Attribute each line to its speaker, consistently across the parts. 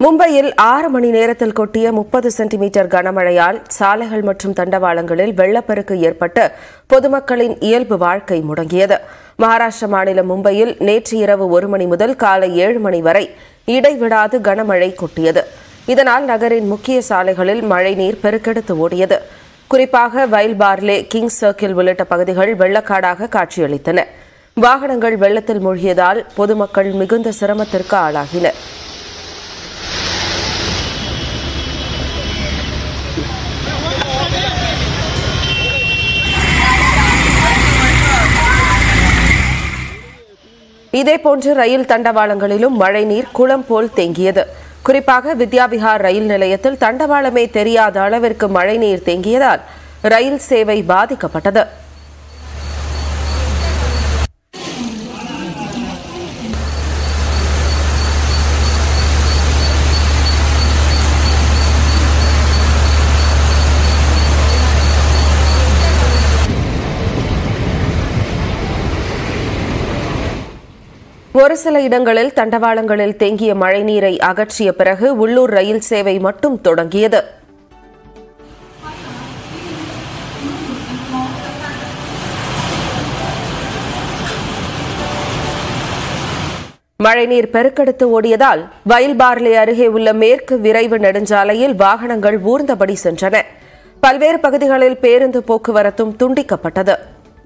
Speaker 1: மும்பையில் ஆறு மணி நேரத்தில் கொட்டிய முப்பது சென்டிமீட்டர் கனமழையால் சாலைகள் மற்றும் தண்டவாளங்களில் வெள்ளப்பெருக்கு ஏற்பட்டு பொதுமக்களின் இயல்பு வாழ்க்கை முடங்கியது மகாராஷ்டிர மாநிலம் மும்பையில் நேற்று இரவு ஒரு மணி முதல் காலை ஏழு மணி வரை இடைவிடாது கனமழை கொட்டியது இதனால் நகரின் முக்கிய சாலைகளில் மழைநீர் பெருக்கெடுத்து ஓடியது குறிப்பாக வைல் பார்லே கிங்ஸ் சர்க்கிள் உள்ளிட்ட பகுதிகள் வெள்ளக்காடாக காட்சியளித்தன வாகனங்கள் வெள்ளத்தில் மூழ்கியதால் பொதுமக்கள் மிகுந்த சிரமத்திற்கு ஆளாகினர் இதேபோன்று ரயில் தண்டவாளங்களிலும் மழைநீர் குளம் போல் தேங்கியது குறிப்பாக வித்யாவிஹார் ரயில் நிலையத்தில் தண்டவாளமே தெரியாத அளவிற்கு மழைநீர் தேங்கியதால் ரயில் சேவை பாதிக்கப்பட்டது ஒரு சில இடங்களில் தண்டவாளங்களில் தேங்கிய மழைநீரை அகற்றிய பிறகு உள்ளூர் ரயில் சேவை மட்டும் தொடங்கியது மழைநீர் பெருக்கெடுத்து ஓடியதால் வயல் பார்லே அருகே உள்ள மேற்கு விரைவு நெடுஞ்சாலையில் வாகனங்கள் ஊர்ந்தபடி சென்றன பல்வேறு பகுதிகளில் பேருந்து போக்குவரத்தும் துண்டிக்கப்பட்டது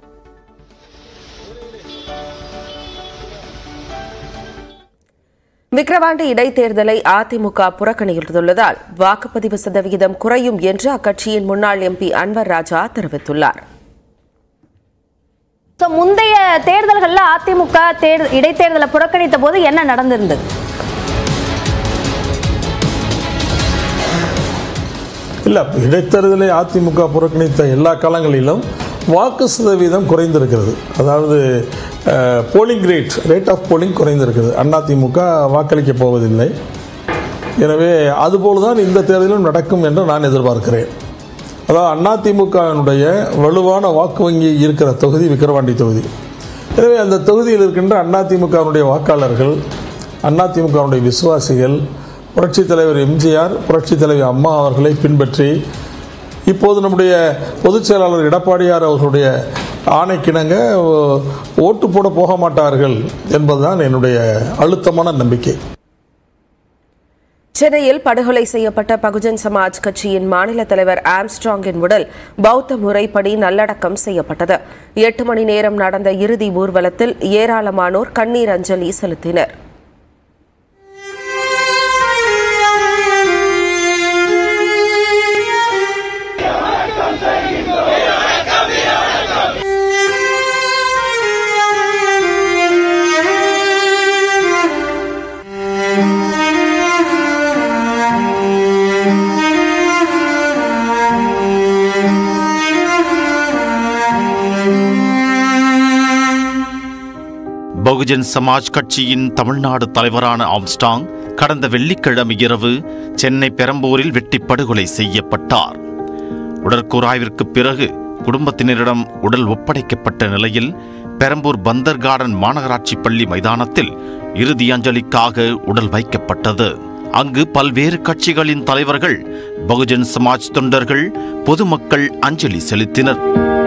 Speaker 1: விக்கிரவாண்டி இடைத்தேர்தலை அதிமுக புறக்கணித்துள்ளதால் வாக்குப்பதிவு சதவிகிதம் குறையும் என்று அக்கட்சியின் முன்னாள் எம்பி அன்வர் ராஜா தெரிவித்துள்ளார்
Speaker 2: ஸோ முந்தைய தேர்தல்களில் அதிமுக தேர் இடைத்தேர்தலை புறக்கணித்த போது என்ன நடந்திருந்தது
Speaker 3: இல்லை இடைத்தேர்தலை அதிமுக புறக்கணித்த எல்லா காலங்களிலும் வாக்கு சதவீதம் குறைந்திருக்கிறது அதாவது polling rate rate of polling குறைந்திருக்கிறது அதிமுக வாக்களிக்க போவதில்லை எனவே அதுபோல தான் இந்த தேர்தலும் நடக்கும் என்று நான் எதிர்பார்க்கிறேன் அதாவது அதிமுகவினுடைய வலுவான வாக்கு வங்கி இருக்கிற தொகுதி விக்கிரவாண்டி தொகுதி எனவே அந்த தொகுதியில் இருக்கின்ற அதிமுகவினுடைய வாக்காளர்கள் அதிமுகவினுடைய விசுவாசிகள் புரட்சித் தலைவர் எம்ஜிஆர் புரட்சித் தலைவர் அம்மா அவர்களை பின்பற்றி இப்போது நம்முடைய பொதுச் செயலாளர் எடப்பாடியார் அவர்களுடைய ஆணைக்கிணங்க ஓட்டு போட போக மாட்டார்கள் என்பதுதான் என்னுடைய அழுத்தமான நம்பிக்கை
Speaker 1: சென்னையில் படுகொலை செய்யப்பட்ட பகுஜன் சமாஜ் கட்சியின் மாநில தலைவர் ஆம்ஸ்ட்ராங்கின் உடல் பௌத்த முறைப்படி நல்லடக்கம் செய்யப்பட்டது எட்டு மணி நேரம் நடந்த இறுதி ஊர்வலத்தில் ஏராளமானோர் கண்ணீர் அஞ்சலி செலுத்தினர்
Speaker 4: பகுஜன் சமாஜ் கட்சியின் தமிழ்நாடு தலைவரான ஆம்ஸ்டாங் கடந்த வெள்ளிக்கிழமை இரவு சென்னை பெரம்பூரில் வெட்டி படுகொலை செய்யப்பட்டார் உடற்கூராய்விற்கு பிறகு குடும்பத்தினரிடம் உடல் ஒப்படைக்கப்பட்ட நிலையில் பெரம்பூர் பந்தர் கார்டன் மாநகராட்சி பள்ளி மைதானத்தில் இறுதி அஞ்சலிக்காக உடல் வைக்கப்பட்டது அங்கு பல்வேறு கட்சிகளின் தலைவர்கள் பகுஜன் சமாஜ் தொண்டர்கள் பொதுமக்கள் அஞ்சலி செலுத்தினர்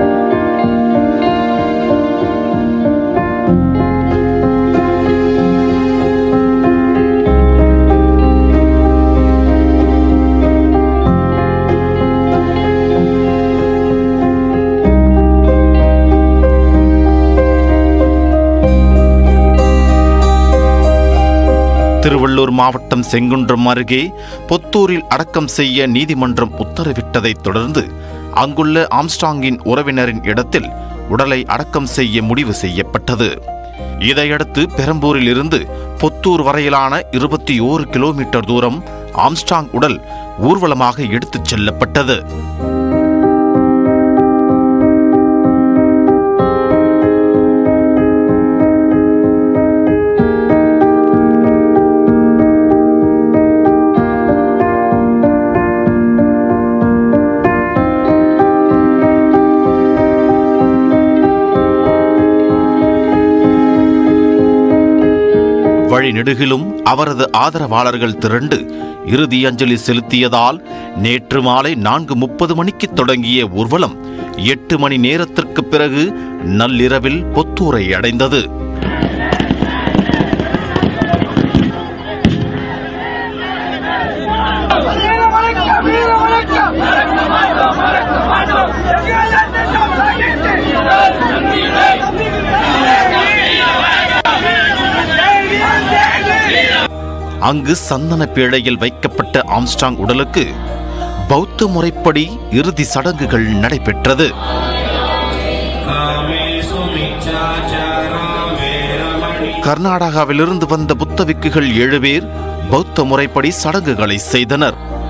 Speaker 4: திருவள்ளூர் மாவட்டம் செங்குன்றம் அருகே பொத்தூரில் அடக்கம் செய்ய நீதிமன்றம் உத்தரவிட்டதைத் தொடர்ந்து அங்குள்ள ஆம்ஸ்டாங்கின் உறவினரின் இடத்தில் உடலை அடக்கம் செய்ய முடிவு செய்யப்பட்டது இதையடுத்து பெரம்பூரில் இருந்து பொத்தூர் வரையிலான இருபத்தி ஓரு கிலோமீட்டர் தூரம் ஆம்ஸ்டாங் உடல் ஊர்வலமாக எடுத்துச் செல்லப்பட்டது வழிநெடுகிலும் அவரது ஆதரவாளர்கள் திரண்டு இறுதி அஞ்சலி செலுத்தியதால் நேற்று மாலை நான்கு முப்பது மணிக்கு தொடங்கிய ஊர்வலம் எட்டு மணி நேரத்திற்கு பிறகு நள்ளிரவில் பொத்தூரை அடைந்தது
Speaker 5: வீர வணக்கம் வீர வணக்கம்
Speaker 4: அங்கு சந்தன பேழையில் வைக்கப்பட்ட ஆம்ஸ்டாங் உடலுக்கு பௌத்த முறைப்படி இறுதி சடங்குகள் நடைபெற்றது கர்நாடகாவிலிருந்து வந்த புத்தவிக்குகள் ஏழு பேர் பௌத்த முறைப்படி சடங்குகளை செய்தனர்